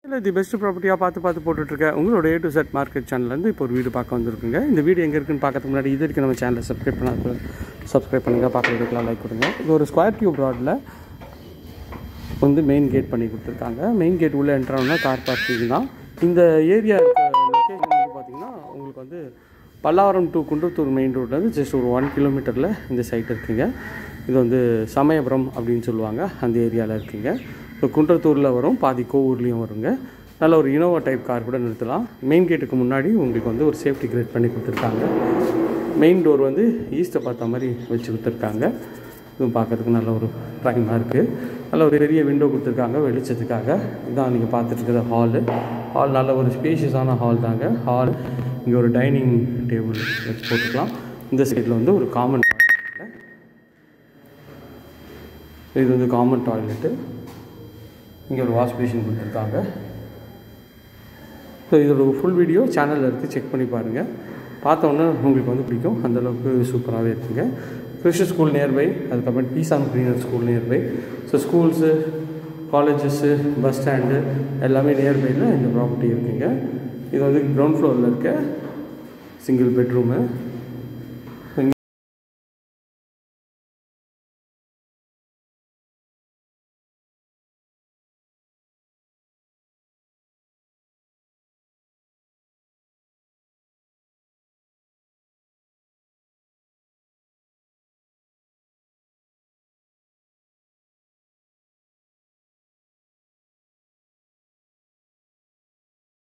இல்லை the best ப்ராப்பர்ட்டியாக பார்த்து பார்த்து போட்டுட்ருக்க உங்களோட ஏ டு செட் மார்க்கெட் சேனல்லேருந்து இப்போ ஒரு வீடு பார்க்க வந்திருக்குங்க இந்த வீடு எங்கே இருக்குன்னு பார்க்கறதுக்கு முன்னாடி இது வரைக்கும் நம்ம சேனலை சப்ஸ்கிரைப் பண்ணாத சப்ஸ்கிரைப் பண்ணுங்கள் பார்க்குறதுக்குலாம் லைக் கொடுங்க இது ஒரு ஸ்கொயர் டியூப் ரோடில் வந்து மெயின் கேட் பண்ணி கொடுத்துருக்காங்க மெயின் கேட் உள்ளே என்ட்ரானா கார் பார்க்கிங் தான் இந்த ஏரியா இருக்க லொக்கேஷன் வந்து பார்த்திங்கன்னா உங்களுக்கு வந்து பல்லாவரம் டு குன்றத்தூர் மெயின் ரோட்லேருந்து ஜஸ்ட் ஒரு ஒன் கிலோமீட்டரில் இந்த சைட் இருக்குங்க இது வந்து சமயபுரம் அப்படின்னு சொல்லுவாங்க அந்த ஏரியாவில் இருக்குங்க இப்போ குன்றத்தூரில் வரும் பாதி கோவூர்லேயும் வருங்க நல்ல ஒரு இனோவா டைப் கார் கூட நிறுத்தலாம் மெயின் கேட்டுக்கு முன்னாடி உங்களுக்கு வந்து ஒரு சேஃப்டி கிரியேட் பண்ணி கொடுத்துருக்காங்க மெயின் டோர் வந்து ஈஸ்ட்டை பார்த்த மாதிரி வச்சு கொடுத்துருக்காங்க இதுவும் பார்க்கறதுக்கு நல்ல ஒரு ப்ரைமாக இருக்குது நல்ல ஒரு பெரிய விண்டோ கொடுத்துருக்காங்க வெளிச்சத்துக்காக இதான் நீங்கள் பார்த்துட்டு இருக்கிற ஹாலு ஹால் நல்ல ஒரு ஸ்பேஷியஸான ஹால் தாங்க ஹால் இங்கே ஒரு டைனிங் டேபிள் வச்சு போட்டுக்கலாம் இந்த சைடில் வந்து ஒரு காமன் இது வந்து காமன் டாய்லெட்டு இங்கே ஒரு வாஷ் பேஷன் கொடுத்துருக்காங்க ஸோ இதோட ஃபுல் வீடியோ சேனலில் இருக்குது செக் பண்ணி பாருங்கள் பார்த்தோன்னே உங்களுக்கு வந்து பிடிக்கும் அந்தளவுக்கு சூப்பராகவே இருக்குங்க கிறிஸ்டின் ஸ்கூல் நியர்பை அதுக்கப்புறம் பீசான் க்ரீனர் school nearby so schools colleges bus stand எல்லாமே நியர்பையில் இந்த ப்ராப்பர்ட்டி இருக்குங்க இது வந்து கிரவுண்ட் ஃப்ளோரில் இருக்க சிங்கிள் பெட்ரூமு